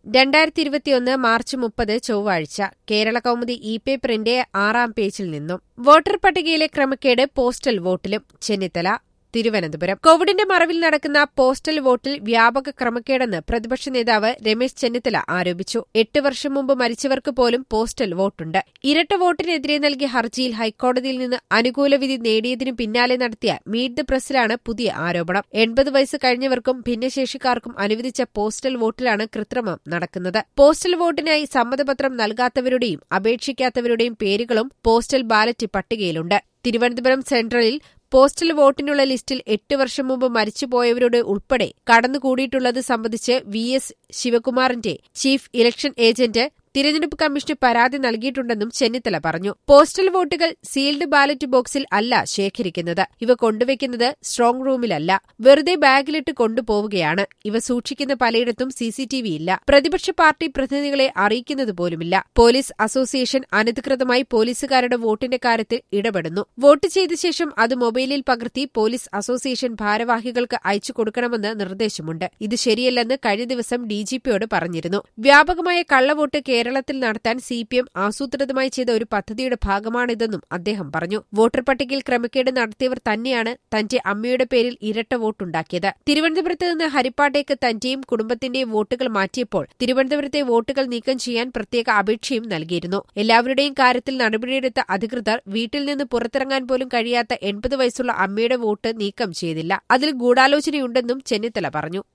രണ്ടായിരത്തി ഇരുപത്തിയൊന്ന് മാർച്ച് മുപ്പത് ചൊവ്വാഴ്ച കേരള കൗമുദി ഇ പേപ്പറിന്റെ ആറാം പേജിൽ നിന്നും വോട്ടർ പട്ടികയിലെ ക്രമക്കേട് പോസ്റ്റൽ വോട്ടിലും ചെന്നിത്തല തിരുവനന്തപുരം കോവിഡിന്റെ മറവിൽ നടക്കുന്ന പോസ്റ്റൽ വോട്ടിൽ വ്യാപക ക്രമക്കേടെന്ന് പ്രതിപക്ഷ നേതാവ് രമേശ് ചെന്നിത്തല ആരോപിച്ചു എട്ട് വർഷം മുമ്പ് മരിച്ചവർക്ക് പോലും പോസ്റ്റൽ വോട്ടുണ്ട് ഇരട്ട വോട്ടിനെതിരെ നൽകിയ ഹർജിയിൽ ഹൈക്കോടതിയിൽ നിന്ന് അനുകൂല വിധി നേടിയതിനു പിന്നാലെ നടത്തിയ മീറ്റ് ദ പ്രസിലാണ് പുതിയ ആരോപണം എൺപത് വയസ്സ് കഴിഞ്ഞവർക്കും ഭിന്നശേഷിക്കാർക്കും അനുവദിച്ച പോസ്റ്റൽ വോട്ടിലാണ് കൃത്രിമം നടക്കുന്നത് പോസ്റ്റൽ വോട്ടിനായി സമ്മതപത്രം നൽകാത്തവരുടെയും അപേക്ഷിക്കാത്തവരുടെയും പേരുകളും പോസ്റ്റൽ ബാലറ്റ് പട്ടികയിലുണ്ട് തിരുവനന്തപുരം സെൻട്രലിൽ പോസ്റ്റൽ വോട്ടിനുള്ള ലിസ്റ്റിൽ എട്ട് വർഷം മുമ്പ് മരിച്ചുപോയവരുടെ ഉൾപ്പെടെ കടന്നുകൂടിയിട്ടുള്ളത് സംബന്ധിച്ച് വി എസ് ശിവകുമാറിന്റെ ചീഫ് ഇലക്ഷൻ ഏജന്റ് തിരഞ്ഞെടുപ്പ് കമ്മീഷന് പരാതി നൽകിയിട്ടുണ്ടെന്നും ചെന്നിത്തല പറഞ്ഞു പോസ്റ്റൽ വോട്ടുകൾ സീൽഡ് ബാലറ്റ് ബോക്സിൽ അല്ല ശേഖരിക്കുന്നത് ഇവ കൊണ്ടുവയ്ക്കുന്നത് സ്ട്രോങ് റൂമിലല്ല വെറുതെ ബാഗിലിട്ട് കൊണ്ടുപോവുകയാണ് ഇവ സൂക്ഷിക്കുന്ന പലയിടത്തും സിസിടിവി ഇല്ല പ്രതിപക്ഷ പാർട്ടി പ്രതിനിധികളെ അറിയിക്കുന്നത് പോലുമില്ല പോലീസ് അസോസിയേഷൻ അനധികൃതമായി പോലീസുകാരുടെ വോട്ടിന്റെ കാര്യത്തിൽ ഇടപെടുന്നു വോട്ട് ചെയ്ത ശേഷം അത് മൊബൈലിൽ പകർത്തി പോലീസ് അസോസിയേഷൻ ഭാരവാഹികൾക്ക് അയച്ചു കൊടുക്കണമെന്ന് നിർദ്ദേശമുണ്ട് ഇത് ശരിയല്ലെന്ന് കഴിഞ്ഞ ദിവസം ഡിജിപിയോട് പറഞ്ഞിരുന്നു വ്യാപകമായ കള്ളവോട്ട് കേരളത്തിൽ നടത്താൻ സി പി എം ആസൂത്രിതമായി ചെയ്ത ഒരു പദ്ധതിയുടെ ഭാഗമാണിതെന്നും അദ്ദേഹം പറഞ്ഞു വോട്ടർ പട്ടികയിൽ ക്രമക്കേട് നടത്തിയവർ തന്നെയാണ് തന്റെ അമ്മയുടെ പേരിൽ ഇരട്ട വോട്ടുണ്ടാക്കിയത് തിരുവനന്തപുരത്ത് നിന്ന് ഹരിപ്പാട്ടേക്ക് തന്റെയും കുടുംബത്തിന്റെയും വോട്ടുകൾ മാറ്റിയപ്പോൾ തിരുവനന്തപുരത്തെ വോട്ടുകൾ നീക്കം ചെയ്യാൻ പ്രത്യേക അപേക്ഷയും നൽകിയിരുന്നു എല്ലാവരുടെയും കാര്യത്തിൽ നടപടിയെടുത്ത അധികൃതർ വീട്ടിൽ നിന്ന് പുറത്തിറങ്ങാൻ പോലും കഴിയാത്ത എൺപത് വയസ്സുള്ള അമ്മയുടെ വോട്ട് നീക്കം ചെയ്തില്ല അതിൽ ഗൂഢാലോചനയുണ്ടെന്നും ചെന്നിത്തല പറഞ്ഞു